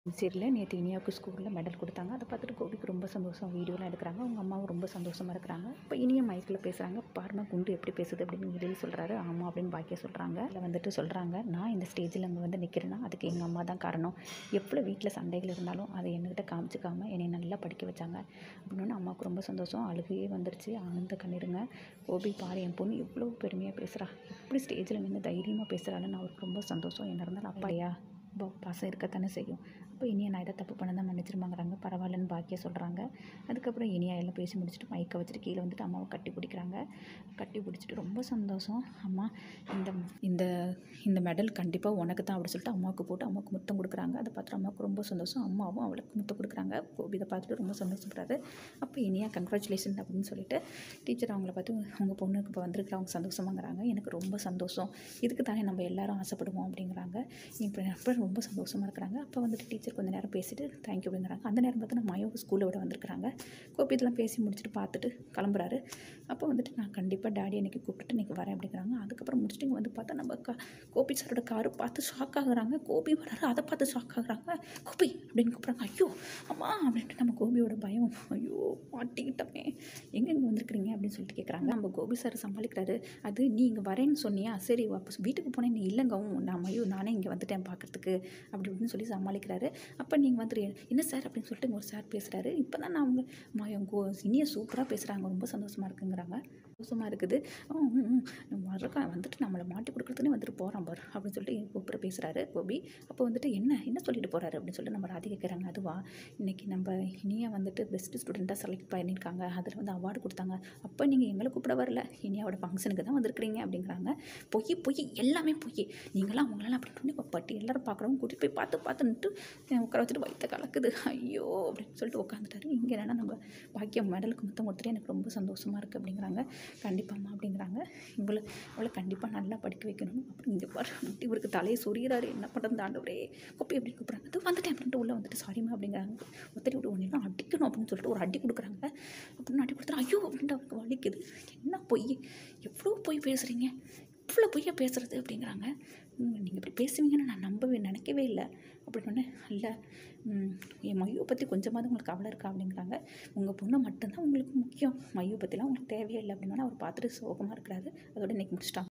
சீரியலில் நேற்று இனியாவுக்கு ஸ்கூலில் மெடல் கொடுத்தாங்க அதை பார்த்துட்டு கோபிக்கு ரொம்ப சந்தோஷம் வீடியோலாம் எடுக்கிறாங்க அவங்க அம்மாவும் ரொம்ப சந்தோஷமாக இருக்கிறாங்க இப்போ இனியா மைக்கில் பேசுகிறாங்க பாருமா குண்டு எப்படி பேசுது அப்படின்னு வெளியில் சொல்கிறாரு ஆமாம் அப்படின்னு பாக்கிய சொல்கிறாங்க அதில் வந்துட்டு சொல்கிறாங்க நான் இந்த ஸ்டேஜில் அங்கே வந்து நிற்கிறேன்னா அதுக்கு எங்கள் அம்மா தான் காரணம் எவ்வளோ வீட்டில் சண்டைகள் இருந்தாலும் அதை என்கிட்ட காமிச்சிக்காம என்னை நல்லா படிக்க வச்சாங்க அப்படின்னு அம்மாவுக்கு ரொம்ப சந்தோஷம் அழுகையே வந்துருச்சு ஆனந்த கண்ணீருங்க கோபி பாரு என் பொண்ணு எவ்வளோ பெருமையாக பேசுகிறா எப்படி ஸ்டேஜில் நின்று தைரியமாக பேசுகிறாள்னு அவருக்கு ரொம்ப சந்தோஷம் என்ன இருந்தாலும் அப்பாயா ரொம்ப பாசம் இருக்கத்தானே செய்யும் அப்போ இனியா நான் இதை தப்பு பண்ண தான் மன்னிச்சிருமாங்கிறாங்க பரவாயில்லன்னு பாக்கிய சொல்கிறாங்க அதுக்கப்புறம் இனியா எல்லாம் பேசி முடிச்சுட்டு மைக்கை வச்சுட்டு கீழே வந்துட்டு அம்மாவை கட்டி பிடிக்கிறாங்க கட்டி பிடிச்சிட்டு ரொம்ப சந்தோஷம் அம்மா இந்த இந்த இந்த மெடல் கண்டிப்பாக உனக்கு தான் அப்படி சொல்லிட்டு அம்மாவுக்கு போட்டு அம்மாவுக்கு முத்தம் கொடுக்குறாங்க அதை பார்த்துட்டு அம்மாவுக்கு ரொம்ப சந்தோஷம் அம்மாவும் அவளுக்கு முத்தம் கொடுக்குறாங்க கோபி இதை பார்த்துட்டு ரொம்ப சந்தோஷப்படுறாரு அப்போ இனியா கங்க்ராச்சுலேஷன் அப்படின்னு சொல்லிட்டு டீச்சர் அவங்கள பார்த்து உங்கள் பொண்ணுக்கு இப்போ வந்திருக்கிற அவங்க சந்தோஷமாங்கிறாங்க எனக்கு ரொம்ப சந்தோஷம் இதுக்கு தானே நம்ம எல்லாரும் ஆசைப்படுவோம் அப்படிங்கிறாங்க இப்போ அப்போ ரொம்ப சந்தோஷமாக இருக்கிறாங்க அப்போ வந்துட்டு டீச்சர் கொஞ்சம் நேரம் பேசிட்டு தேங்க்யூ அப்படிங்கிறாங்க அந்த நேரம் பார்த்து நம்ம மயோ ஸ்கூலை விட வந்திருக்கிறாங்க கோபி இதெல்லாம் பேசி முடிச்சுட்டு பார்த்துட்டு கிளம்புறாரு அப்போ வந்துட்டு நான் கண்டிப்பாக டேடி அன்றைக்கி கூப்பிட்டு இன்றைக்கி வரேன் அப்படிங்கிறாங்க அதுக்கப்புறம் முடிச்சுட்டு இங்கே வந்து பார்த்தா நம்ம க கோபி சாரோட காரு பார்த்து ஷாக் ஆகுறாங்க கோபி வராரு அதை பார்த்து ஷாக் ஆகுறாங்க கோபி அப்படின்னு கூப்பிட்றாங்க ஐயோ அம்மா அப்படின்ட்டு நம்ம கோபியோட பயம் ஐயோ மாட்டிக்கிட்டோமே எங்கே இங்கே வந்திருக்கிறீங்க அப்படின்னு சொல்லிட்டு கேட்குறாங்க நம்ம கோபி சார் சமாளிக்கிறாரு அது நீ இங்கே வரேன்னு சொன்னியா சரி அப்போ வீட்டுக்கு போனேன் நீ இல்லைங்க நான் ஐயோ நானே இங்கே வந்துட்டேன் பார்க்கறதுக்கு அப்படி இப்படின்னு சொல்லி சமாளிக்கிறாரு அப்போ நீங்கள் வந்துட்டு என்ன சார் அப்படின்னு சொல்லிட்டு இங்க ஒரு சார் பேசுகிறாரு இப்போ தான் நான் அவங்க மயம் கோ இனிய சூப்பராக பேசுகிறாங்க ரொம்ப சந்தோஷமாக இருக்குங்கிறாங்க சந்தோஷமாக இருக்குது ம், ம், ம். நம்ம வர்றக்கா வந்துட்டு நம்மளை மாட்டி கொடுக்குறதுனே வந்துட்டு போகிறான் பார் அப்படின்னு சொல்லிட்டு கூப்பிட பேசுகிறாரு கோபி அப்போ வந்துட்டு என்ன என்ன சொல்லிட்டு போகிறாரு அப்படின்னு சொல்லிட்டு நம்ம ராதி கேட்குறாங்க அதுவா இன்னைக்கு நம்ம இனியா வந்துட்டு பெஸ்ட் ஸ்டூடெண்ட்டாக செலக்ட் பண்ணியிருக்காங்க அதில் வந்து அவார்டு கொடுத்தாங்க அப்போ நீங்கள் எங்களை கூப்பிட வரல இனியாவோட ஃபங்க்ஷனுக்கு தான் வந்திருக்கிறீங்க அப்படிங்கிறாங்க பொய் பொய் எல்லாமே பொய் நீங்களாம் அவங்களாம் அப்படின்னு சொல்லி இப்போ பட்டி எல்லாரும் பார்க்குறவங்க கூட்டிகிட்டு போய் பார்த்து பார்த்துன்ட்டு உட்கார வச்சுட்டு வயிற்ற கலக்குது ஐயோ அப்படின்னு சொல்லிட்டு உட்காந்துட்டாரு இங்கே என்னன்னா நம்ம பாக்கியம் மெடலுக்கு மொத்தம் கொடுத்துட்டு எனக்கு ரொம்ப சந்தோஷமாக இருக்குது அப்படிங்கிறாங்க கண்டிப்பாம்மா அப்படிங்கிறாங்க இவளை அவளை கண்டிப்பாக நல்லா படிக்க வைக்கணும் அப்புறம் இங்கே பாரு அப்படின்ட்டு இவருக்கு தலையை சொறிகிறாரு என்ன பண்ணுறது ஆண்டவரே கொப்பி எப்படி கூப்பிட்றாங்க அது வந்துட்டேன் அப்படின்ட்டு உள்ளே வந்துட்டு சாரிம்மா அப்படிங்கிறாங்க ஒத்தடி விட்டு ஒன்று அடிக்கணும் அப்படின்னு சொல்லிட்டு ஒரு அடி கொடுக்குறாங்க அப்படின்னு அடி கொடுத்துட்டு ஐயோ அப்படின்ட்டு அவருக்கு வலிக்குது என்ன பொய் எவ்வளோ பொய் பேசுகிறீங்க இவ்வளோ பொய்யா பேசுகிறது அப்படிங்கிறாங்க நீங்கள் இப்படி பேசுவீங்கன்னு நான் நம்பவே நினைக்கவே இல்லை அப்படி சொன்னேன் இல்லை ம், என் மையோ பற்றி கொஞ்சமாவது உங்களுக்கு கவலை இருக்கா அப்படிங்கிறாங்க உங்கள் பொண்ணு மட்டும்தான் உங்களுக்கு முக்கியம் மையோ பற்றிலாம் உங்களுக்கு தேவையே இல்லை அப்படின்னா அவர் பார்த்துட்டு சோகமாக இருக்கிறாரு அதோட இன்னைக்கு முடிச்சிட்டாங்க